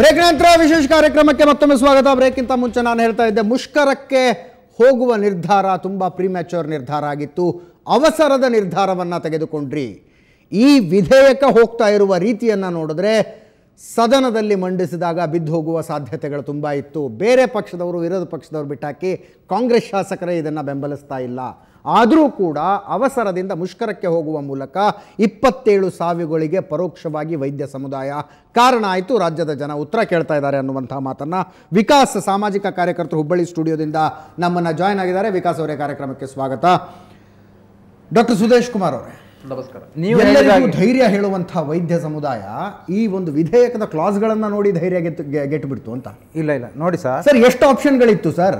Break ನಂತರ ವಿಶೇಷ ಕಾರ್ಯಕ್ರಮಕ್ಕೆ ಮತ್ತೊಮ್ಮೆ ಸ್ವಾಗತ ಬ್ರೇಕ್ಗಿಂತ ಮುಂಚೆ ನಾನು ಹೇಳ್ತಾ ಇದ್ದೆ ಮುಷ್ಕರಕ್ಕೆ ಹೋಗುವ ನಿರ್ಧಾರ ತುಂಬ ಪ್ರಿಮ್ಯಾಚೋರ್ ನಿರ್ಧಾರ ಆಗಿತ್ತು ಅವಸರದ ನಿರ್ಧಾರವನ್ನು ತೆಗೆದುಕೊಂಡ್ರಿ ಈ ವಿಧೇಯಕ ಹೋಗ್ತಾ ಇರುವ ರೀತಿಯನ್ನು ನೋಡಿದ್ರೆ ಸದನದಲ್ಲಿ ಮಂಡಿಸಿದಾಗ ಬಿದ್ದು ಹೋಗುವ ಸಾಧ್ಯತೆಗಳು ತುಂಬ ಇತ್ತು ಬೇರೆ ಪಕ್ಷದವರು ವಿರೋಧ ಪಕ್ಷದವರು ಬಿಟ್ಟಾಕಿ ಕಾಂಗ್ರೆಸ್ ಶಾಸಕರೇ ಇದನ್ನು ಬೆಂಬಲಿಸ್ತಾ ಇಲ್ಲ ಆದರೂ ಕೂಡ ಅವಸರದಿಂದ ಮುಷ್ಕರಕ್ಕೆ ಹೋಗುವ ಮೂಲಕ ಇಪ್ಪತ್ತೇಳು ಸಾವಿಗಳಿಗೆ ಪರೋಕ್ಷವಾಗಿ ವೈದ್ಯ ಸಮುದಾಯ ಕಾರಣ ಆಯಿತು ರಾಜ್ಯದ ಜನ ಉತ್ತರ ಕೇಳ್ತಾ ಇದ್ದಾರೆ ಅನ್ನುವಂಥ ಮಾತನ್ನು ವಿಕಾಸ್ ಸಾಮಾಜಿಕ ಕಾರ್ಯಕರ್ತರು ಹುಬ್ಬಳ್ಳಿ ಸ್ಟುಡಿಯೋದಿಂದ ನಮ್ಮನ್ನು ಜಾಯ್ನ್ ಆಗಿದ್ದಾರೆ ವಿಕಾಸ್ ಅವರೇ ಕಾರ್ಯಕ್ರಮಕ್ಕೆ ಸ್ವಾಗತ ಡಾಕ್ಟರ್ ಸುದೇಶ್ ಕುಮಾರ್ ಅವರೇ ನಮಸ್ಕಾರ ನೀವು ಎಲ್ಲರಿಗೂ ಧೈರ್ಯ ಹೇಳುವಂಥ ವೈದ್ಯ ಸಮುದಾಯ ಈ ಒಂದು ವಿಧೇಯಕದ ಕ್ಲಾಸ್ಗಳನ್ನು ನೋಡಿ ಧೈರ್ಯ ಗೆದ್ದು ಗೆ- ಗೆಟ್ಟು ಬಿಡ್ತು ಅಂತ ಇಲ್ಲ ಇಲ್ಲ ನೋಡಿ ಸರ್ ಸರ್ ಎಷ್ಟು ಆಪ್ಷನ್ಗಳಿತ್ತು sir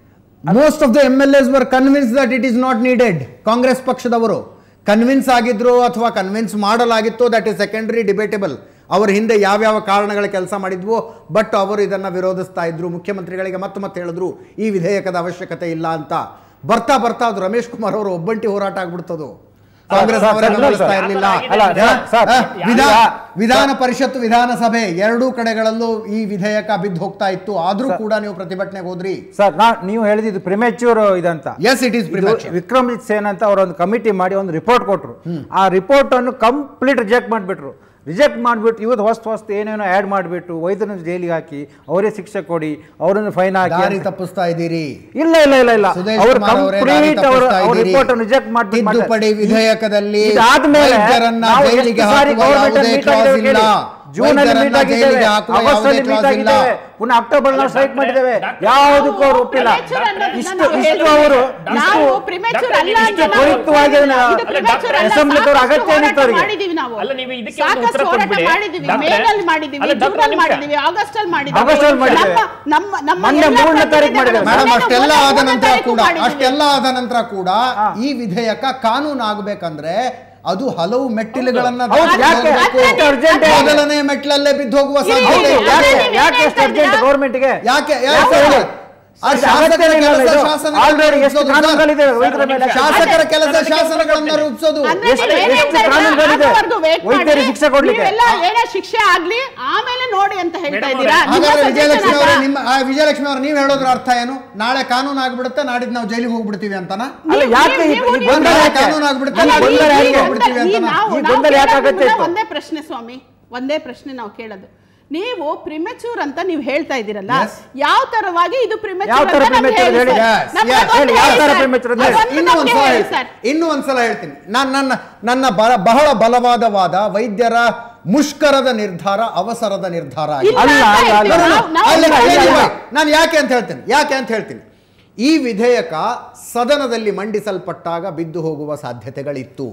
most of the M L S were convince that it is not needed Congress ಪಕ್ಷದವರು ಕನ್ವಿನ್ಸ್ ಆಗಿದ್ರು ಅಥವಾ ಕನ್ವಿನ್ಸ್ ಮಾಡಲಾಗಿತ್ತು ದಟ್ ಇಸ್ ಸೆಕೆಂಡರಿ ಡಿಬೇಟೇಬಲ್ ಅವರ ಹಿಂದೆ ಯಾವ್ಯಾವ ಕಾರಣಗಳ ಕೆಲಸ ಮಾಡಿದ್ವು ಬಟ್ ಅವರು ಇದನ್ನು ವಿರೋಧಿಸ್ತಾ ಇದ್ರು ಮುಖ್ಯಮಂತ್ರಿಗಳಿಗೆ ಮತ್ತೆ ಮತ್ತೆ ಹೇಳಿದ್ರು ಈ ವಿಧೇಯಕದ ಅವಶ್ಯಕತೆ ಇಲ್ಲ ಅಂತ ಬರ್ತಾ ಬರ್ತಾ ಅದು ರಮೇಶ್ ಕುಮಾರ್ ಅವರು ಒಬ್ಬಂಟಿ ಹೋರಾಟ ಆಗ್ಬಿಡ್ತದು ಕಾಂಗ್ರೆಸ್ ಸರ್, ಅವರೇ ಸರ್, ಬೆಂಬಲಿಸ್ತಾ ಸರ್, ಇರಲಿಲ್ಲ ಅಲ್ಲ, ಸರ್, ಸರ್, ವಿಧಾನ ಯಾ- ವಿಧಾನ ಪರಿಷತ್ ವಿಧಾನಸಭೆ ಎರಡೂ ಕಡೆಗಳಲ್ಲೂ ಈ ವಿಧೇಯಕ ಬಿದ್ದು ಹೋಗ್ತಾ ಇತ್ತು ಆದ್ರೂ ಕೂಡ ನೀವು ಪ್ರತಿಭಟನೆಗೆ ಹೋದ್ರಿ ಸರ್ ನಾ ನೀವು ಹೇಳಿದ್ದು ಪ್ರಿಮೆಚ್ಯೂರ್ ಇದಂತ ಎಸ್ ಇಟ್ ಈಸ್ ಇದು ವಿಕ್ರಮ್ಜಿತ್ ಸೇನ್ ಅಂತ ಅವರು ಒಂದು ಕಮಿಟಿ ಮಾಡಿ ಒಂದು ರಿಪೋರ್ಟ್ ಕೊಟ್ಟರು ಆ ರಿಪೋರ್ಟ್ ಅನ್ನು ಕಂಪ್ಲೀಟ್ ರಿಜೆಕ್ಟ್ ಮಾಡಿಬಿಟ್ರು ರಿಜೆಕ್ಟ್ ಮಾಡಿಬಿಟ್ಟು ಇವತ್ತು ಹೊಸ್ತು ಹೊಸ್ತು ಏನೇನೋ ಆ್ಯಡ್ ಮಾಡಿಬಿಟ್ಟು ವೈದ್ಯರನ್ನು ಜೈಲಿಗೆ ಹಾಕಿ ಅವರೇ ಶಿಕ್ಷೆ ಕೊಡಿ ಅವರನ್ನು ಫೈನ್ ಹಾಕಿ ದಾರಿ ಅಂತ- ತಪ್ಪಿಸ್ತಾ ಇದ್ದೀರಿ ಇಲ್ಲ ಇಲ್ಲ ಇಲ್ಲ ಇಲ್ಲ ಸುದೇಶ್ ಅವರು ಕುಮಾರ್ ಅವರೇ ದಾರಿ ಕಂಪ್ಲೀಟ್ ಅವರು ತಪ್ಪಿಸ್ತಾ ಅವ್ರ ಇದ್ದೀರಿ. ರಿಪೋರ್ಟ್ ಅನ್ನು ರಿಜೆಕ್ಟ್ ಮಾಡಿಬಿಟ್ಟು ತಿದ್ದುಪಡಿ ವಿಧೇಯಕದಲ್ಲಿ ಇದಾದ್ಮೇಲೆ ವೈದ್ಯರನ್ನ ನಾವು ಜೈಲಿಗೆ ಎಷ್ಟು ಸಾರಿ ಹಾಕುವ government ಯಾವುದೇ meet clause ಆಗಿದ್ದೇವೆ ಇಲ್ಲ. ಕೇಳಿ. ಜೂನ್ ಅಲ್ಲಿ ವೈದ್ಯರನ್ನ ಮೀಟ್ ಆಗಿದ್ದೇವೆ ಜೈಲಿಗೆ ಹಾಕುವ ಆಗಸ್ಟ್ ಯಾವುದೇ ಅಲ್ಲಿ ಮೀಟ್ clause ಇಲ್ಲ. ಆಗಿದ್ದೇವೆ ಪುನಃ ಅಕ್ಟೋಬರ್ ನಾವು ಸ್ಟ್ರೈಕ್ ಮಾಡಿದ್ದೇವೆ ಡಾಕ್ಟರ್, ಯಾವುದಕ್ಕೂ ಅವರು ಒಪ್ಪಿಲ್ಲ premature ಅನ್ನೋದನ್ನ ಇಷ್ಟು ನಾವು ಇಷ್ಟು ಹೇಳಿದ್ವಿ. ಅವರು ನಾವು ಇಷ್ಟು premature ಡಾಕ್ಟರ್, ಅಲ್ಲ ಇಷ್ಟು ಅಂತ ನಾವು ತ್ವರಿತವಾಗಿ ಅದನ್ನ ಇದು premature ಅಲ್ಲ, assembly ದವ್ರ ಸಾಕಷ್ಟು ಅಗತ್ಯ ಏನಿತ್ತು ಹೋರಾಟ ಅವರಿಗೆ? ಮಾಡಿದೀವಿ ನಾವು ಅಲ್ಲ, ನೀವು ಇದಕ್ಕೆ ಒಂದು ಸಾಕಷ್ಟು ಉತ್ತರ ಹೋರಾಟ ಕೊಟ್ಬಿಡಿ. ಮಾಡಿದೀವಿ ಡಾಕ್ಟ್ರೆ, ಮೇನಲ್ಲಿ ಮಾಡಿದೀವಿ ಅಲ್ಲ, ಡಾಕ್ಟ್ರೆ, ಜೂನಲ್ಲಿ ನಿಮಿಷ. ಮಾಡಿದೀವಿ ಆಗಸ್ಟ್ ಅಲ್ಲಿ ಮಾಡಿದೀವಿ ಆಗಸ್ಟ್ ಅಲ್ಲಿ ಮಾಡಿದ್ದೇವೆ. ನಮ್ಮ ನಮ್ಮ ನಮ್ಮ ಮೊನ್ನೆ ಎಲ್ಲ ಮೂರನೇ ತಾರೀಕು ಮಾಡಿದ್ದೇವೆ. ಮೇಡಮ್ ಮೊನ್ನೆ ಅಷ್ಟೆಲ್ಲ ಮೂರನೇ ಆದ ನಂತರ ತಾರೀಕು ಕೂಡ ಮಾಡಿದೀವಿ. ಅಷ್ಟೆಲ್ಲ ಆದ ನಂತರ ಕೂಡ ಈ ವಿಧೇಯಕ ಕಾನೂನು ಆಗ್ಬೇಕಂದ್ರೆ ಅದು ಹಲವು ಮೆಟ್ಟಿಲುಗಳನ್ನ ಹೌದು, ದಾಟಿ ಯಾಕೆ? ಹೋಗ್ಬೇಕು. ಅಷ್ಟೇ urgent ಇದೆ. ಮೊದಲನೇ ಮೆಟ್ಲಲ್ಲೇ ಬಿದ್ದು ಹೋಗುವ ಇಲ್ಲಿ ಸಾಧ್ಯತೆ ಹೌದು, ಇದೆ. ಯಾಕೆ ಅದೇ ನೀವು ಯಾಕೆ ಏನ್ ಎಷ್ಟು ಹೇಳ್ತಾ ಅರ್ಜೆಂಟ್ ಇದ್ದೀರಾ? ಗೌರ್ಮೆಂಟ್ಗೆ ಯಾಕೆ ಯಾಕೆ ಯಾಕೆ ಹೇಳಿ? ಆ ಇದು ಶಾಸಕರ ಅಗತ್ಯನೇ ಇಲ್ಲ ಕೆಲಸ ಇದು. ಶಾಸನಗಳನ್ನ Already ಎಷ್ಟು ರೂಪಿಸೋದು ಕಾನೂನುಗಳಿದೆ ವೈದ್ಯರ ಮೇಲೆ ಶಾಸಕರ ಕೆಲಸ ಶಾಸನಗಳನ್ನ ರೂಪಿಸೋದು ಅಂದ್ರೆ ಎಷ್ಟು- ನೀವು ಏನ್ ಎಷ್ಟು ಹೇಳ್ತಾ ಇದ್ದೀರಾ? ಕಾನೂನುಗಳಿದೆ? ಆಗೋವರೆಗೂ wait ವೈದ್ಯರಿಗೆ ಮಾಡಿ. ಶಿಕ್ಷೆ ಕೊಡ್ಲಿಕ್ಕೆ. ನೀವೆಲ್ಲ ಏನೇ ಶಿಕ್ಷೆ ಆಗ್ಲಿ ಆಮೇಲೆ ನೋಡಿ ಅಂತ ಹೇಳ್ತಾ ಮೇಡಮ್ ಇದ್ದೀರಾ ಅವರೇ, ನಿಮ್ಮ ಹಾಗಾದ್ರೆ suggestion ವಿಜಯಲಕ್ಷ್ಮಿ ಅವರೇ ಅಲ್ಲ? ನಿಮ್ಮ ಆ, ವಿಜಯಲಕ್ಷ್ಮಿ ಅವರು ನೀವು ಹೇಳೋದ್ರ ಅರ್ಥ ಏನು ನಾಳೆ ಕಾನೂನು ಆಗ್ಬಿಡುತ್ತೆ ನಾಡಿದ್ದು ನಾವು ಜೈಲಿಗೆ ಹೋಗ್ಬಿಡ್ತೀವಿ ಅಂತನಾ ಅಲ್ಲ ನೀವು- ಯಾಕೆ ಈ- ನೀವು- ಈ ನೀವು- ಗೊಂದಲ ನಾಳೆ ಯಾಕೆ? ಕಾನೂನು ಆಗ್ಬಿಡುತ್ತೆ ಅಲ್ಲ, ನಾವು ಈ- ಗೊಂದಲ ಈ ಜೈಲಿಗೆ ಯಾಕೆ? ಹೋಗ್ಬಿಡ್ತೀವಿ ಗೊಂದಲ- ಈ ಅಂತನಾ ನಾವು- ಈ ನಾವು ಗೊಂದಲ ಯಾಕೆ ಕೇಳೋದು ಆಗತ್ತೆ ಇತ್ತು? ಒಂದೇ ಪ್ರಶ್ನೆ ಸ್ವಾಮಿ ಒಂದೇ ಪ್ರಶ್ನೆ ನಾವು ಕೇಳೋದು ನೀವು ಪ್ರಿಮೆಚೂರ್ ಅಂತ ನೀವು ಹೇಳ್ತಾ ಇದ್ದೀರಲ್ಲ Yes. ಯಾವ ತರವಾಗಿ ಇದು ಪ್ರಿಮೆಚೂರ್ ಯಾವ ತರ premature ಹೇಳಿ? Yes, yes. ಹೇಳಿ, ಯಾವ ತರ premature ಅಂತ ಹೇಳಿ? ಇನ್ನೂ ಒಂದ್ಸಲ ಹೇಳ್ತೀನಿ ಇನ್ನೂ ಒಂದ್ಸಲ ಹೇಳ್ತೀನಿ ನಾನು ನನ್ನ ನನ್ನ ಬಲ- ಬಹಳ ಬಲವಾದ ವಾದ ವೈದ್ಯರ ಮುಷ್ಕರದ ನಿರ್ಧಾರ ಅವಸರದ ನಿರ್ಧಾರ ಆಗಿದೆ. ಇಲ್ಲ, ಅಲ್ಲ, ಅಲ್ಲ, ಅಲ್ಲ. ನಾವು- ನಾನು- ನಾವು- ಅಲ್ಲ, ಇಲ್ಲ, ಇಲ್ಲ, ಇಲ್ಲ, ಇಲ್ಲ. ನಾನು ಯಾಕೆ ಅಂತ ಹೇಳ್ತೀನಿ ಯಾಕೆ ಅಂತ ಹೇಳ್ತೀನಿ ಈ ವಿಧೇಯಕ ಸದನದಲ್ಲಿ ಮಂಡಿಸಲ್ಪಟ್ಟಾಗ ಬಿದ್ದು ಹೋಗುವ ಸಾಧ್ಯತೆಗಳಿತ್ತು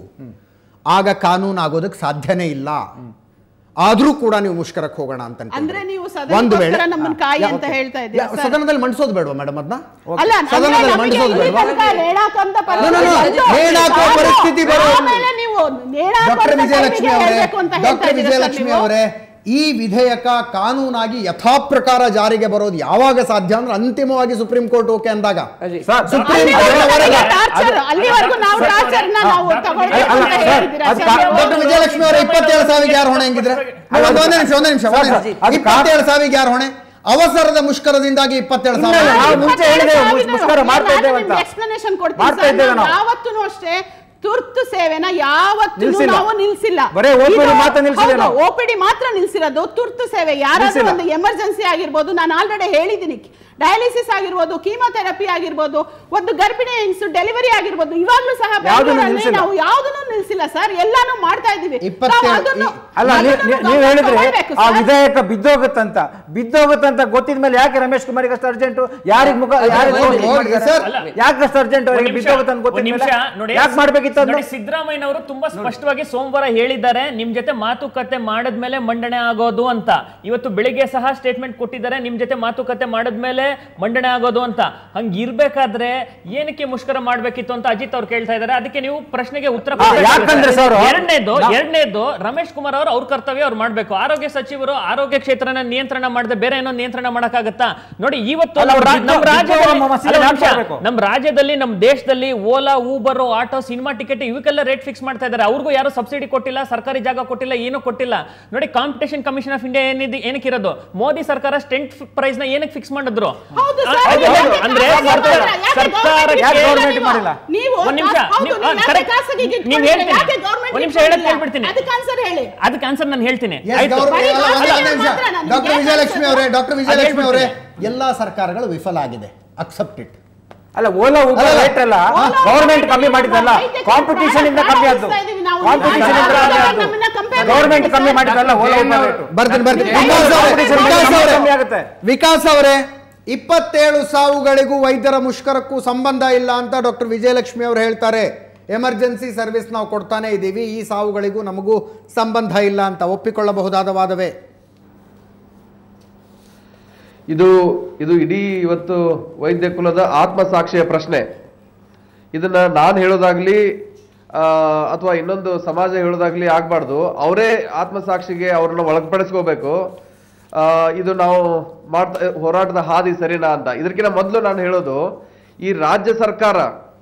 ಆಗ ಕಾನೂನು ಆಗೋದಕ್ಕೆ ಸಾಧ್ಯನೇ ಇಲ್ಲ ಆದ್ರೂ ಕೂಡ ನೀವು ಮುಷ್ಕರಕ್ಕೆ ಹೋಗೋಣ ಅಂತ ಅನ್ಕೊಂಡ್ರಿ. ಅಂದ್ರೆ ನೀವು ಒಂದು ವೇಳೆ ಸದನಕ್ಕೋಸ್ಕರ ನಮ್ಮನ್ನ ಕಾಯಿ ಯಾ, ಅಂತ ಓಕೆ. ಹೇಳ್ತಾ ಇದ್ದೀರಾ ಯಾ, ಸರ್? ಸದನದಲ್ಲಿ ಮಂಡಿಸೋದು ಬೇಡವಾ ಮೇಡಮ್ ಅದನ್ನ ಅಲ್ಲ ಅಂದ್ರೆ ಸದನದಲ್ಲಿ ನಮಗೆ ಮಂಡಿಸೋದು ಇಲ್ಲಿ ಬೇಡವಾ ತನಕ ನೇಣಾಕಂತ no, no. ಪರಿಸ್ಥಿತಿ ಬಂತು. ನೇಣಾಕುವ ಆದ್ರೂ ಪರಿಸ್ಥಿತಿ ಬರೋ- ಆಮೇಲೆ ನೀವು ನೇಣಾಕುವಂತ ಡಾಕ್ಟರ್ ವಿಜಯಲಕ್ಷ್ಮಿ ಟೈಮಿಗೆ ಅವರೇ ಹೇಳ್ಬೇಕು ಅಂತ ಹೇಳ್ತಾ ಡಾಕ್ಟರ್ ಇದ್ದೀರಾ ಸರ್ ವಿಜಯಲಕ್ಷ್ಮಿ ನೀವು? ಅವರೇ ಈ ವಿಧೇಯಕ ಕಾನೂನಾಗಿ ಯಥಾಪ್ರಕಾರ ಜಾರಿಗೆ ಬರೋದು ಯಾವಾಗ ಸಾಧ್ಯ ಅಂದ್ರೆ ಅಂತಿಮವಾಗಿ ಸುಪ್ರೀಂ ಕೋರ್ಟ್ ಓಕೆ ಅಂದಾಗ ಸರ್, ಸುಪ್ರೀಂ ಅಲ್ಲಿವರೆಗೂ ಕೋರ್ಟ್ ನಮಗೆ ಅವರೆಲ್ಲ- torture, ಅಲ್ಲಿವರೆಗೂ ನಾವು ಟಾರ್ಚರ್ ನಾವು ತಗೊಳ್ಬೇಕು ಅಲ್ಲ, ಅಂತ ಸರ್, ಹೇಳ್ತಿದ್ದೀರಾ ಅದು ಸರ್ ಕಾ- ನೀವು? ಡಾಕ್ಟರ್ ವಿಜಯಲಕ್ಷ್ಮಿ ಅವರೇ ಇಪ್ಪತ್ತೇಳು ಸಾವಿಗೆ ಯಾರು ಹೊಣೆ ಹೆಂಗಿದ್ರೆ ಒಂದು ಒಂದೇ ನಿಮಿಷ ಒಂದೇ ನಿಮಿಷ ಒಂದೇ ನಿಮಿಷ. ಅದು ಕಾ- ಇಪ್ಪತ್ತೇಳು ಸಾವಿಗೆ ಯಾರು ಹೊಣೆ ಅವಸರದ ಮುಷ್ಕರದಿಂದಾಗಿ ಇಪ್ಪತ್ತೇಳು ಇಲ್ಲ, ಸಾವಿರ ನಾವು ಮುಂಚೆ ಹೇಳಿದ್ದೇವೆ, ಮುಷ್- ಮುಷ್ಕರ ಮಾಡ್ತಾ ಇದ್ದೇವೆ ಅಂತ. ಎಕ್ಸ್ಪ್ಲನೇಷನ್ ಕೊಡ್ತೀನಿ ಮಾಡ್ತಾ ಸರ್, ಇದ್ದೇವೆ ನಾವು ನಾವು. ಯಾವತ್ತೂ ಅಷ್ಟೇ ತುರ್ತು ಸೇವೆನ ಯಾವತ್ತೂ ನಿಲ್ಸಿಲ್ಲ. ನಾವು ನಿಲ್ಸಿಲ್ಲ ಬರೇ OPD ಮಾತ್ರ ನಿಲ್ಸಿದೆ ನಾವು. ಓಪಿಡಿ ಮಾತ್ರ ನಿಲ್ಸಿರೋದು ತುರ್ತು ಸೇವೆ ಯಾರಾದ್ರೂ ನಿಲ್ಸಿಲ್ಲ. ಒಂದು ಎಮರ್ಜೆನ್ಸಿ ಆಗಿರ್ಬೋದು ನಾನು ಆಲ್ರೆಡಿ ಹೇಳಿದ್ದೀನಿ ಡಯಾಲಿಸಿಸ್ ಆಗಿರ್ಬೋದು ಕೀಮೋಥೆರಪಿ ಆಗಿರ್ಬೋದು ಒಂದು ಗರ್ಭಿಣಿ ಹೆಂಗಸು ಡೆಲಿವರಿ ಆಗಿರ್ಬೋದು ಇವಾಗ್ಲೂ ಸಹ ಯಾವ್ದನ್ನೂ ಬೆಂಗಳೂರಲ್ಲಿ ನಿಲ್ಸಿಲ್ಲ. ನಾವು ಯಾವ್ದನ್ನು ನಿಲ್ಸಿಲ್ಲ ಸರ್ ಎಲ್ಲಾನು ಮಾಡ್ತಾ ಇದೀವಿ ಇಪ್ಪತ್ತೇಳು- ನಾವು ಅದನ್ನು- ಈ- ಅಲ್ಲ ನೀವ್- ಅದನ್ನು ನೀವ್- ನೀವ್ ಗಮನ ಹೇಳಿದ್ರೆ ತಗೊಳ್ಬೇಕು ಆ ಸರ್. ವಿಧೇಯಕ ಬಿದ್ದೋಗುತ್ತಂತ ಬಿದ್ದೋಗುತ್ತಂತ ಗೊತ್ತಿದ ಮೇಲೆ ಯಾಕೆ ರಮೇಶ್ ಕುಮಾರ್ ಅಷ್ಟು ಅರ್ಜೆಂಟ್ ಯಾರಿಗ್ ಮುಖ ಯಾರಿಗ್ ಹೋಗಿ, ನೋಡಿ ಹೋಗಿ, ಮಾಡಿದ್ದಾರೆ? ಸರ್. ಅಲ್ಲ. ಯಾಕೆ ಅಷ್ಟು ಅರ್ಜೆಂಟ್ ಒಂದ್ ಅವರಿಗೆ ನಿಮಿಷ, ಬಿದ್ದೋಗುತ್ತಂತ ಒಂದ್ ಗೊತ್ತಿದ ನಿಮಿಷ ಮೇಲೆ ನೋಡಿ ಯಾಕೆ ಮಾಡ್ಬೇಕಿತ್ತು ಅದನ್ನ? ನೋಡಿ ಸಿದ್ದರಾಮಯ್ಯನವರು ತುಂಬಾ ಸ್ಪಷ್ಟವಾಗಿ ಸೋಮವಾರ ಹೇಳಿದ್ದಾರೆ ನಿಮ್ ಜೊತೆ ಮಾತುಕತೆ ಮಾಡದ್ಮೇಲೆ ಮಂಡನೆ ಆಗೋದು ಅಂತ ಇವತ್ತು ಬೆಳಿಗ್ಗೆ ಸಹ ಸ್ಟೇಟ್ಮೆಂಟ್ ಕೊಟ್ಟಿದ್ದಾರೆ ನಿಮ್ ಜೊತೆ ಮಾತುಕತೆ ಮಾಡದ್ಮೇಲೆ ಮಂಡನೆ ಆಗೋದು ಅಂತ ಹಂಗ್ ಇರ್ಬೇಕಾದ್ರೆ ಏನಕ್ಕೆ ಮುಷ್ಕರ ಮಾಡ್ಬೇಕಿತ್ತು ಅಂತ ಅಜಿತ್ ಅವ್ರು ಕೇಳ್ತಾ ಇದಾರೆ ಅದಕ್ಕೆ ನೀವು ಪ್ರಶ್ನೆಗೆ ಉತ್ತರ ಆ, ಯಾಕಂದ್ರೆ sir ಅವ್ರು- ಎರಡನೇದು ನಾ- ಎರಡನೇದು ರಮೇಶ್ ಕುಮಾರ್ ಅವರು ಅವ್ರ ಕರ್ತವ್ಯ ಅವ್ರು ಮಾಡ್ಬೇಕು ಆರೋಗ್ಯ ಸಚಿವರು ಆರೋಗ್ಯ ಕ್ಷೇತ್ರನ ನಿಯಂತ್ರಣ ಮಾಡದೆ ಬೇರೆ ಏನೋ ನಿಯಂತ್ರಣ ಮಾಡಕ್ಕಾಗತ್ತಾ ನೋಡಿ ಇವತ್ತು ಅಲ್ಲ, ಅವ್ರು ನಮ್ಮ ರಾಜ್ಯ- ರಾಜ್ಯದಲ್ಲಿ ಬಿಜೆಪಿ ಮಸೀದಿ ಅಲ್ಲ, ನಿಮಿಷ. ಮಾಡ್ಬೇಕು. ನಮ್ಮ ರಾಜ್ಯದಲ್ಲಿ ನಮ್ಮ ದೇಶದಲ್ಲಿ Ola Uber auto cinema ticket ಇವಕ್ಕೆಲ್ಲ ರೇಟ್ ಫಿಕ್ಸ್ ಮಾಡ್ತಾ ಇದ್ದಾರೆ ಅವ್ರಿಗೂ ಯಾರು ಸಬ್ಸಿಡಿ ಕೊಟ್ಟಿಲ್ಲ ಸರ್ಕಾರಿ ಜಾಗ ಕೊಟ್ಟಿಲ್ಲ ಏನು ಕೊಟ್ಟಿಲ್ಲ ನೋಡಿ ಕಾಂಪಿಟೇಷನ್ ಕಮಿಷನ್ ಆಫ್ ಇಂಡಿಯಾ ಏನಿದೆ ಏನಕ್ಕೆ ಇರೋದು ಮೋದಿ ಸರ್ಕಾರ ಸ್ಟೆಂಟ್ ಪ್ರೈಸ್ ನ ಏನಕ್ಕೆ ಫಿಕ್ಸ್ ಮಾಡಿದ್ರು ಹೌದು ಆ, ಸರ್, ಹೌದು, ಯಾಕೆ ಹೌದು. ಅಂದ್ರೆ ಖಾಸಗಿ ಸರ್ಕಾರ- ಯಾಕೆ ಸರ್ಕಾರಕ್ಕೆ ಯಾಕೆ ಗೌರ್ಮೆಂಟ್ ಗೌರ್ಮೆಂಟ್ ಮಾಡಿಲ್ಲ? ನೀವು ಒಂದ್ ನಿಮಿಷ, ಹೌದು, ನೀವು- ನೀವು ಆ, ಯಾಕೆ correct. ಖಾಸಗಿಗೆ ನೀವು ಇಟ್ಕೊಂಡಿಲ್ಲ? ಹೇಳ್ತೀನಿ. ಯಾಕೆ ಗೌರ್ಮೆಂಟ್ ಒಂದ್ ನಿಮಿಷ ಹೇಳಕ್ ಹೇಳ್ಬಿಡ್ತೀನಿ. ಅದಕ್ಕೆ ಆನ್ಸರ್ ಹೇಳಿ ಅದಕ್ಕೆ ಆನ್ಸರ್ ನಾನು ಹೇಳ್ತೀನಿ Yes, ಆಯ್ತು ಗೌರವ- ಬರೀ ಅಲ್ಲ, ಖಾಸಗಿ ಒಂದೇ ನಿಮಿಷ. ಮಾತ್ರ ನಾನು ಡಾಕ್ಟರ್ ನಿಮ್ಗೆ ವಿಜಯಲಕ್ಷ್ಮಿ ಅವರೇ ಡಾಕ್ಟರ್ ವಿಜಯಲಕ್ಷ್ಮಿ ಅದ್ ಅವರೇ ಹೇಳ್ಬಿಡ್ತೀನಿ. ಎಲ್ಲಾ ಸರ್ಕಾರಗಳು ವಿಫಲ ಆಗಿದೆ ಅಕ್ಸೆಪ್ಟ್ ಇಟ್ ಅಲ್ಲ ಓಲಾ ಅಲ್ಲ, ಊಬರ್ ಅಲ್ಲ. ರೇಟ್ ಎಲ್ಲ ಓಲಾ ಗವರ್ಮೆಂಟ್ ಊಬರ್ ಕಮ್ಮಿ ಮಾಡಿದ್ದಲ್ಲ ವೈದ್ಯಕೀಯ ಕಾಂಪಿಟಿಷನ್ ಇಂದ ಪ್ರಾಣ ಕಮ್ಮಿ ಆದ್ದು ಉಳಿಸ್ತಾ ಇದೀವಿ ನಾವು. ಕಾಂಪಿಟಿಷನ್ ಇಂದ ಕಮ್ಮಿ ಆದ್ದು ನಮ್ಮನ್ನ compare ಗವರ್ಮೆಂಟ್ ಮಾಡಿ ಕಮ್ಮಿ ಸರ್. ಮಾಡಿದ್ದಲ್ಲ ಓಲಾ ಊಬರ್ ರೇಟ್ ಬರ್ತೀನಿ ಬರ್ತೀನಿ ಯಾಕೆ ವಿಕಾಸ್ ಅವರೇ competition ವಿಕಾಸ್ ಕಮ್ಮಿ ಅವರೇ ಆಗುತ್ತೆ. ವಿಕಾಸ್ ಅವರೇ ಇಪ್ಪತ್ತೇಳು ಸಾವುಗಳಿಗೂ ವೈದ್ಯರ ಮುಷ್ಕರಕ್ಕೂ ಸಂಬಂಧ ಇಲ್ಲ ಅಂತ ಡಾಕ್ಟರ್ ವಿಜಯಲಕ್ಷ್ಮಿ ಅವರು ಹೇಳ್ತಾರೆ ಎಮರ್ಜೆನ್ಸಿ ಸರ್ವಿಸ್ ನಾವು ಕೊಡ್ತಾನೆ ಇದ್ದೀವಿ ಈ ಸಾವುಗಳಿಗೂ ನಮಗೂ ಸಂಬಂಧ ಇಲ್ಲ ಅಂತ ಒಪ್ಪಿಕೊಳ್ಳಬಹುದಾದ ವಾದವೇ ಇದು ಇದು ಇಡೀ ಇವತ್ತು ವೈದ್ಯ ಕುಲದ ಆತ್ಮಸಾಕ್ಷಿಯ ಪ್ರಶ್ನೆ ಇದನ್ನ ನಾನು ಹೇಳೋದಾಗ್ಲಿ ಅಥವಾ ಇನ್ನೊಂದು ಸಮಾಜ ಹೇಳೋದಾಗ್ಲಿ ಆಗ್ಬಾರ್ದು ಅವರೇ ಆತ್ಮಸಾಕ್ಷಿಗೆ ಅವ್ರನ್ನ ಒಳಪಡಿಸ್ಕೋಬೇಕು ಆ, ಇದು ನಾವು ಮಾಡ್ತಾ ಹೋರಾಟದ ಹಾದಿ ಸರಿನಾ ಅಂತ ಇದಕ್ಕಿಂತ ಮೊದಲು ನಾನು ಹೇಳೋದು ಈ ರಾಜ್ಯ ಸರ್ಕಾರ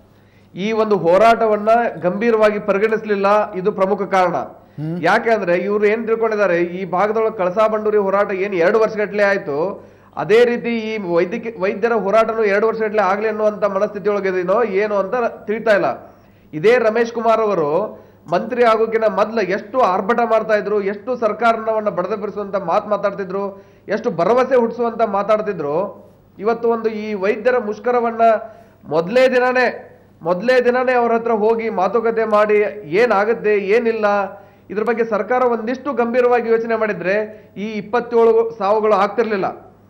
ಈ ಒಂದು ಹೋರಾಟವನ್ನ ಗಂಭೀರವಾಗಿ ಪರಿಗಣಿಸಲಿಲ್ಲ ಇದು ಪ್ರಮುಖ ಕಾರಣ ಯಾಕೆ ಅಂದ್ರೆ ಇವ್ರು ಏನ್ ತಿಳ್ಕೊಂಡಿದ್ದಾರೆ ಈ ಭಾಗದೊಳಗೆ ಕಳಸಾ ಬಂಡೂರಿ ಹೋರಾಟ ಏನ್ ಎರಡು ವರ್ಷಗಟ್ಲೆ ಆಯ್ತು ಅದೇ ರೀತಿ ಈ ವೈದ್ಯಕೀಯ ವೈದ್ಯರ ಹೋರಾಟನು ಎರಡು ವರ್ಷಗಟ್ಲೆ ಆಗ್ಲಿ ಅನ್ನುವಂತ ಮನಸ್ಥಿತಿ ಒಳಗಿದೀನೋ ಏನು ಅಂತ ತಿಳಿತಾ ಇಲ್ಲ ಇದೇ ರಮೇಶ್ ಕುಮಾರ್ ಅವರು ಮಂತ್ರಿ ಆಗೋಕಿನ ಮೊದ್ಲ ಎಷ್ಟು ಆರ್ಭಟ ಮಾಡ್ತಾ ಇದ್ರು ಎಷ್ಟು ಸರ್ಕಾರವನ್ನ ಬಡದಪಡಿಸುವಂತ ಮಾತು ಮಾತಾಡ್ತಿದ್ರು ಎಷ್ಟು ಭರವಸೆ ಹುಟ್ಟಿಸುವಂತ ಮಾತಾಡ್ತಿದ್ರು ಇವತ್ತು ಒಂದು ಈ ವೈದ್ಯರ ಮುಷ್ಕರವನ್ನ ಮೊದಲೇ ದಿನನೇ ಮೊದಲೇ ದಿನನೇ ಅವ್ರ ಹತ್ರ ಹೋಗಿ ಮಾತುಕತೆ ಮಾಡಿ ಏನಾಗುತ್ತೆ ಏನಿಲ್ಲ ಇದ್ರ ಬಗ್ಗೆ ಸರ್ಕಾರ ಒಂದಿಷ್ಟು ಗಂಭೀರವಾಗಿ ಯೋಚನೆ ಮಾಡಿದ್ರೆ ಈ ಇಪ್ಪತ್ತೇಳು ಸಾವುಗಳು ಆಗ್ತಿರ್ಲಿಲ್ಲ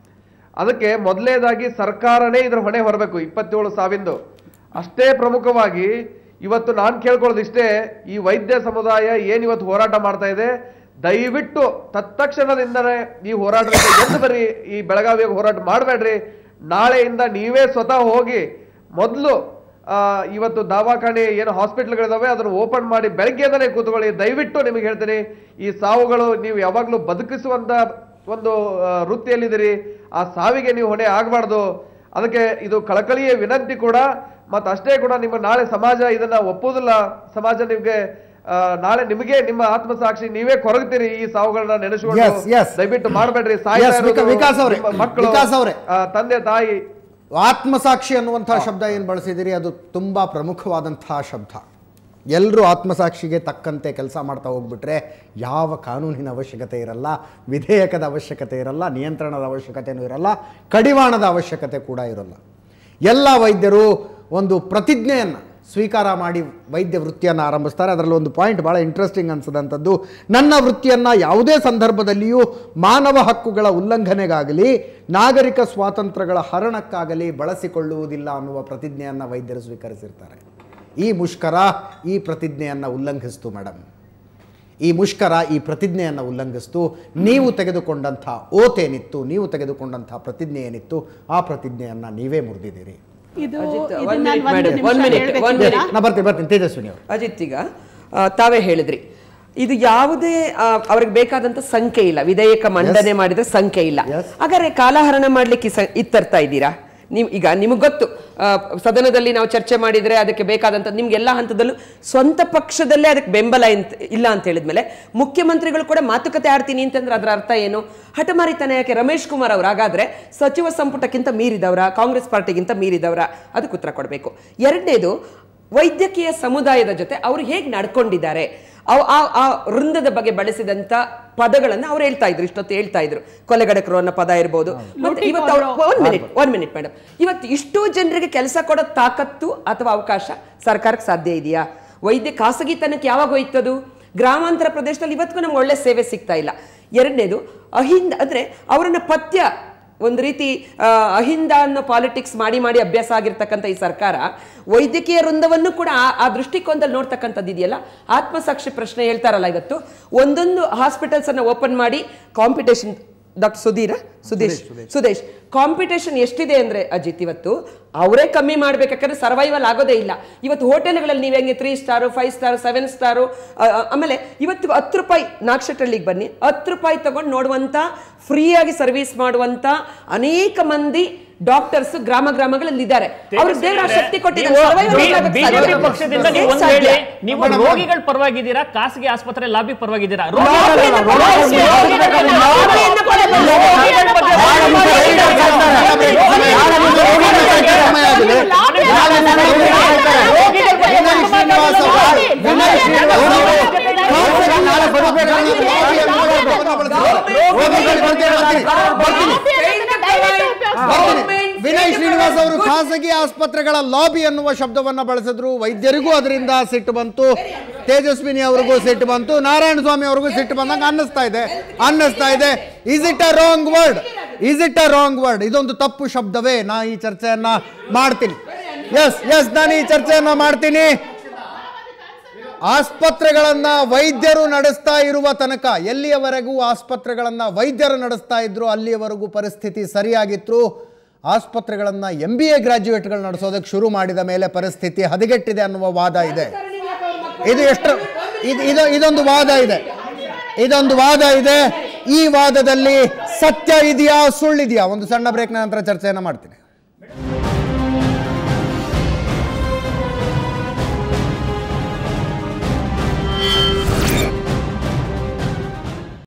ಅದಕ್ಕೆ ಮೊದಲನೇದಾಗಿ ಸರ್ಕಾರನೇ ಇದ್ರ ಹೊಣೆ ಹೊರಬೇಕು ಇಪ್ಪತ್ತೇಳು ಸಾವಿಂದು ಅಷ್ಟೇ ಪ್ರಮುಖವಾಗಿ ಇವತ್ತು ನಾನು ಕೇಳ್ಕೊಳ್ಳೋದು ಇಷ್ಟೇ ಈ ವೈದ್ಯ ಸಮುದಾಯ ಏನ್ ಇವತ್ತು ಹೋರಾಟ ಮಾಡ್ತಾ ಇದೆ ದಯವಿಟ್ಟು ತತ್ಕ್ಷಣದಿಂದನೇ ಈ ಹೋರಾಟಕ್ಕೆ ಎದ್ದು ಬರ್ರಿ ಈ ಬೆಳಗಾವಿಗೆ ಹೋರಾಟ ಮಾಡಬೇಡ್ರಿ ನಾಳೆಯಿಂದ ನೀವೇ ಸ್ವತಃ ಹೋಗಿ ಮೊದಲು ಇವತ್ತು ದವಾಖಾನೆ ಏನು ಹಾಸ್ಪಿಟ್ಲ್ಗಳಿದಾವೆ ಅದನ್ನು ಓಪನ್ ಮಾಡಿ ಬೆಳಗ್ಗೆಯಿಂದನೇ ಕೂತ್ಕೊಳ್ಳಿ ದಯವಿಟ್ಟು ನಿಮಗೆ ಹೇಳ್ತೀನಿ ಈ ಸಾವುಗಳು ನೀವು ಯಾವಾಗಲೂ ಬದುಕಿಸುವಂತ ಒಂದು ಆ, ವೃತ್ತಿಯಲ್ಲಿದ್ದೀರಿ ಆ ಸಾವಿಗೆ ನೀವು ಹೊಣೆ ಆಗಬಾರ್ದು ಅದಕ್ಕೆ ಇದು ಕಳಕಳಿಯ ವಿನಂತಿ ಕೂಡ ಮತ್ತು ಅಷ್ಟೇ ಕೂಡ ನಿಮ್ಮ ನಾಳೆ ಸಮಾಜ ಇದನ್ನ ಒಪ್ಪುವುದಿಲ್ಲ ಸಮಾಜ ನಿಮಗೆ ಆ, ನಾಳೆ ನಿಮಗೆ ನಿಮ್ಮ ಆತ್ಮಸಾಕ್ಷಿ ನೀವೇ ಕೊರಗ್ತೀರಿ ಈ ಸಾವುಗಳನ್ನ ನೆನೆಸ್ಕೊಂಡು Yes, yes. ದಯವಿಟ್ಟು ಮಾಡಬೇಡ್ರಿ ಸಾಯ್ತಾ Yes, ವಿಕ- ಇರೋದು ವಿಕಾಸ್ ಅವ್ರೆ, ನಿಮ್ಮ ಮಕ್ಕಳು ವಿಕಾಸ್ ಅವ್ರೆ. ಆ, ತಂದೆ ತಾಯಿ ಆತ್ಮಸಾಕ್ಷಿ ಅನ್ನುವಂತಹ ಶಬ್ದ ಏನು ಬಳಸಿದಿರಿ ಅದು ತುಂಬ ಪ್ರಮುಖವಾದಂತಹ ಶಬ್ದ ಎಲ್ಲರೂ ಆತ್ಮಸಾಕ್ಷಿಗೆ ತಕ್ಕಂತೆ ಕೆಲಸ ಮಾಡ್ತಾ ಹೋಗ್ಬಿಟ್ರೆ ಯಾವ ಕಾನೂನಿನ ಅವಶ್ಯಕತೆ ಇರಲ್ಲ ವಿಧೇಯಕದ ಅವಶ್ಯಕತೆ ಇರಲ್ಲ ನಿಯಂತ್ರಣದ ಅವಶ್ಯಕತೆಯೂ ಇರಲ್ಲ ಕಡಿವಾಣದ ಅವಶ್ಯಕತೆ ಕೂಡ ಇರಲ್ಲ ಎಲ್ಲ ವೈದ್ಯರು ಒಂದು ಪ್ರತಿಜ್ಞೆಯನ್ನು ಸ್ವೀಕಾರ ಮಾಡಿ ವೈದ್ಯ ವೃತ್ತಿಯನ್ನು ಆರಂಭಿಸ್ತಾರೆ ಅದರಲ್ಲಿ ಒಂದು ಪಾಯಿಂಟ್ ಭಾಳ ಇಂಟ್ರೆಸ್ಟಿಂಗ್ ಅನ್ಸದಂಥದ್ದು ನನ್ನ ವೃತ್ತಿಯನ್ನು ಯಾವುದೇ ಸಂದರ್ಭದಲ್ಲಿಯೂ ಮಾನವ ಹಕ್ಕುಗಳ ಉಲ್ಲಂಘನೆಗಾಗಲಿ ನಾಗರಿಕ ಸ್ವಾತಂತ್ರ್ಯಗಳ ಹರಣಕ್ಕಾಗಲಿ ಬಳಸಿಕೊಳ್ಳುವುದಿಲ್ಲ ಅನ್ನುವ ಪ್ರತಿಜ್ಞೆಯನ್ನು ವೈದ್ಯರು ಸ್ವೀಕರಿಸಿರ್ತಾರೆ ಈ ಮುಷ್ಕರ ಈ ಪ್ರತಿಜ್ಞೆಯನ್ನು ಉಲ್ಲಂಘಿಸ್ತು ಮೇಡಮ್ ಈ ಮುಷ್ಕರ ಈ ಪ್ರತಿಜ್ಞೆಯನ್ನು ಉಲ್ಲಂಘಿಸ್ತು ನೀವು ತೆಗೆದುಕೊಂಡಂಥ ಓತ್ ಏನಿತ್ತು ನೀವು ತೆಗೆದುಕೊಂಡಂಥ ಪ್ರತಿಜ್ಞೆ ಏನಿತ್ತು ಆ ಪ್ರತಿಜ್ಞೆಯನ್ನು ನೀವೇ ಮುರಿದಿದ್ದೀರಿ ಇದು ಅಜಿತ್, ಇದು one ನಾನು minute ಒಂದು madam, ನಿಮಿಷ one minute, ಹೇಳ್ಬೇಕು one ಈಗ. minute. ನಾ ಬರ್ತೀನಿ ಬರ್ತೀನಿ ತೇಜಸ್ವಿನಿ ಅವರು ಅಜಿತ್ ಈಗ ಆ, ತಾವೇ ಹೇಳಿದ್ರಿ ಇದು ಯಾವುದೇ ಆ, ಅವ್ರಿಗೆ ಬೇಕಾದಂತ ಸಂಖ್ಯೆ ಇಲ್ಲ ವಿಧೇಯಕ ಮಂಡನೆ ಮಾಡಿದ್ರೆ ಸಂಖ್ಯೆ ಇಲ್ಲ Yes. ಹಾಗಾದ್ರೆ ಕಾಲಹರಣ ಮಾಡ್ಲಿಕ್ಕೆ ಸ- ಇತ್ತರ್ತಾ ಇದ್ದೀರಾ ನೀವು ಈಗ ನಿಮಗೆ ಗೊತ್ತು ಆ, ಸದನದಲ್ಲಿ ನಾವು ಚರ್ಚೆ ಮಾಡಿದ್ರೆ ಅದಕ್ಕೆ ಬೇಕಾದಂತ ನಿಮ್ಗೆ ಎಲ್ಲ ಹಂತದಲ್ಲೂ ಸ್ವಂತ ಪಕ್ಷದಲ್ಲೇ ಅದಕ್ಕೆ ಬೆಂಬಲ ಇಂತ- ಇಲ್ಲ ಅಂತ ಹೇಳಿದ್ಮೇಲೆ ಮುಖ್ಯಮಂತ್ರಿಗಳು ಕೂಡ ಮಾತುಕತೆ ಆಡ್ತೀನಿ ಅಂತಂದ್ರೆ ಅದರ ಅರ್ಥ ಏನು ಹಠಮಾರಿತನ ಯಾಕೆ ರಮೇಶ್ ಕುಮಾರ್ ಅವರು ಹಾಗಾದ್ರೆ ಸಚಿವ ಸಂಪುಟಕ್ಕಿಂತ ಮೀರಿದವರ ಕಾಂಗ್ರೆಸ್ ಪಾರ್ಟಿಗಿಂತ ಮೀರಿದವರ ಅದಕ್ಕೆ ಉತ್ತರ ಕೊಡಬೇಕು ಎರಡನೇದು ವೈದ್ಯಕೀಯ ಸಮುದಾಯದ ಜೊತೆ ಅವರು ಹೇಗೆ ನಡ್ಕೊಂಡಿದ್ದಾರೆ ಅವ್- ಆ ಆ ವೃಂದದ ಬಗ್ಗೆ ಬಳಸಿದಂತ ಪದಗಳನ್ನ ಅವ್ರು ಹೇಳ್ತಾ ಇದ್ರು ಇಷ್ಟೊತ್ತು ಹೇಳ್ತಾ ಇದ್ರು ಕೊಲೆಗಡಕರು ಅನ್ನೋ ಪದ ಇರ್ಬೋದು ಮತ್ತೆ ಇವತ್ತು ಅವ್ರು one minute one minute madam ಇವತ್ತು ಇಷ್ಟೋ ಜನರಿಗೆ ಕೆಲಸ ಕೊಡೋ ತಾಕತ್ತು ಅಥವಾ ಅವಕಾಶ ಸರ್ಕಾರಕ್ಕೆ ಸಾಧ್ಯ ಇದೆಯಾ ವೈದ್ಯ ಖಾಸಗಿತನಕ್ಕೆ ಯಾವಾಗ ಹೋಯ್ತದು ಗ್ರಾಮಾಂತರ ಪ್ರದೇಶದಲ್ಲಿ ಇವತ್ತಿಗೂ ನಮ್ಗೆ ಒಳ್ಳೆ ಸೇವೆ ಸಿಗ್ತಾ ಇಲ್ಲ ಎರಡನೇದು ಅಹಿಂದ ಅಂದ್ರೆ ಅವರನ್ನ ಪಥ್ಯ ಒಂದು ರೀತಿ ಆ, ಅಹಿಂದ ಅನ್ನೋ ಪಾಲಿಟಿಕ್ಸ್ ಮಾಡಿ ಮಾಡಿ ಅಭ್ಯಾಸ ಆಗಿರ್ತಕ್ಕಂಥ ಈ ಸರ್ಕಾರ ವೈದ್ಯಕೀಯ ವೃಂದವನ್ನು ಕೂಡ ಆ- ಆ ದೃಷ್ಟಿಕೋನದಲ್ಲಿ ನೋಡ್ತಕ್ಕಂಥದ್ದು ಇದೆಯಲ್ಲ ಆತ್ಮಸಾಕ್ಷಿ ಪ್ರಶ್ನೆ ಹೇಳ್ತಾರಲ್ಲ ಇವತ್ತು ಒಂದೊಂದು ಹಾಸ್ಪಿಟಲ್ಸ್ ಅನ್ನ ಓಪನ್ ಮಾಡಿ competition doctor Sudhira Sudesh Sudesh competition ಎಷ್ಟಿದೆ ಅಂದ್ರೆ ಅಜಿತ್ ಇವತ್ತು ಅವರೇ ಕಮ್ಮಿ ಮಾಡ್ಬೇಕಾದ್ರೆ ಸರ್ವೈವಲ್ ಆಗೋದೇ ಇಲ್ಲ ಇವತ್ತು ಹೋಟೆಲ್ಗಳಲ್ಲಿ ನೀವು ಹೆಂಗೆ three star five star seven star ಆಮೇಲೆ ಇವತ್ತು ಹತ್ತು ರೂಪಾಯಿ ನಾಕ್ಷಟ್ರಳ್ಳಿಗೆ ಬನ್ನಿ ಹತ್ತು ರೂಪಾಯಿ ತಗೊಂಡು ನೋಡುವಂತ ಫ್ರೀಯಾಗಿ ಸರ್ವಿಸ್ ಮಾಡುವಂತ ಅನೇಕ ಮಂದಿ ಡಾಕ್ಟರ್ಸ್ ಗ್ರಾಮ ಗ್ರಾಮಗಳಲ್ಲಿ ಇದ್ದಾರೆ ಅವ್ರಿಗೆ ದೇವರ ಶಕ್ತಿ ಕೊಟ್ಟಿದ್ದಾರೆ survival ಆಗ್ಲಿಕ್ಕೆ ಸಾಧ್ಯ ಬಿಜೆಪಿ ಇಲ್ಲ. ಪಕ್ಷದಿಂದ ನೀವು ಒಂದ್ ಸಾಧ್ಯ. ವೇಳೆ ನೀವು ರೋಗಿಗಳ ಪರವಾಗಿದ್ದೀರಾ ಖಾಸಗಿ ಆಸ್ಪತ್ರೆ ಲಾಬಿ ಪರವಾಗಿದ್ದೀರಾ ಲಾಬಿಯನ್ನ ಕೊಡೋದು, ಲಾಬಿಯನ್ನ ಕೊಡೋದು. ರೋಗಿಗಳ ಬಗ್ಗೆ ಸಮಯ ಆಗಿದೆ. ವಿನಯ್ ಶ್ರೀನಿವಾಸ್ ಅವರು ವಿನಯ್ ಶ್ರೀನಿವಾಸ್ ಅವರು ಖಾಸಗಿ ನಾಳೆ ಬಡಬಗ್ಗರನ್ನ ಲಾಬಿ ಅನ್ನುವ ಪದವನ್ನು ಬಳಸಿದ್ದಾರೆ. ರೋಗಿಗಳ ಬಗ್ಗೆ ಬರ್ತೀನಿ. ಬರ್ತೀನಿ. ಬರ್ತೀನಿ. ವಿನಯ್ ಶ್ರೀನಿವಾಸ್ ಅವರು ಖಾಸಗಿ ಆಸ್ಪತ್ರೆಗಳ ಲಾಬಿ ಅನ್ನುವ ಶಬ್ದವನ್ನ ಬಳಸಿದ್ರು ವೈದ್ಯರಿಗೂ ಅದರಿಂದ ಸಿಟ್ಟು ಬಂತು ತೇಜಸ್ವಿನಿ ಅವ್ರಿಗೂ ಸಿಟ್ಟು ಬಂತು ನಾರಾಯಣ ಸ್ವಾಮಿ ಅವ್ರಿಗೂ ಸಿಟ್ಟು ಬಂದಂಗ ಅನ್ನಿಸ್ತಾ ಇದೆ ಅನ್ನಿಸ್ತಾ ಇದೆ is it a wrong word is it a wrong word ಇದೊಂದು ತಪ್ಪು ಶಬ್ದವೇ ನಾ ಈ ಚರ್ಚೆಯನ್ನ ಮಾಡ್ತೀನಿ ಎಸ್ ಎಸ್ ನಾನು ಈ ಚರ್ಚೆಯನ್ನ ಮಾಡ್ತೀನಿ ಆಸ್ಪತ್ರೆಗಳನ್ನ ವೈದ್ಯರು ನಡೆಸ್ತಾ ಇರುವ ತನಕ ಎಲ್ಲಿಯವರೆಗೂ ಆಸ್ಪತ್ರೆಗಳನ್ನ ವೈದ್ಯರು ನಡೆಸ್ತಾ ಇದ್ರು ಅಲ್ಲಿಯವರೆಗೂ ಪರಿಸ್ಥಿತಿ ಸರಿಯಾಗಿತ್ತು ಆಸ್ಪತ್ರೆಗಳನ್ನ ಎಂ ಬಿ ಎ ಗ್ರಾಜ್ಯುಯೇಟ್ಗಳು ನಡೆಸೋದಕ್ಕೆ ಶುರು ಮಾಡಿದ ಮೇಲೆ ಪರಿಸ್ಥಿತಿ ಹದಗೆಟ್ಟಿದೆ ಅನ್ನುವ ವಾದ ಇದೆ ಇದು ಎಷ್ಟು ಇದು ಇದು ಇದೊಂದು ವಾದ ಇದೆ ಇದೊಂದು ವಾದ ಇದೆ ಈ ವಾದದಲ್ಲಿ ಸತ್ಯ ಇದೆಯಾ ಸುಳ್ಳಿದೆಯಾ ಒಂದು ಸಣ್ಣ ಬ್ರೇಕ್ನ ನಂತರ ಚರ್ಚೆಯನ್ನ ಮಾಡ್ತೀನಿ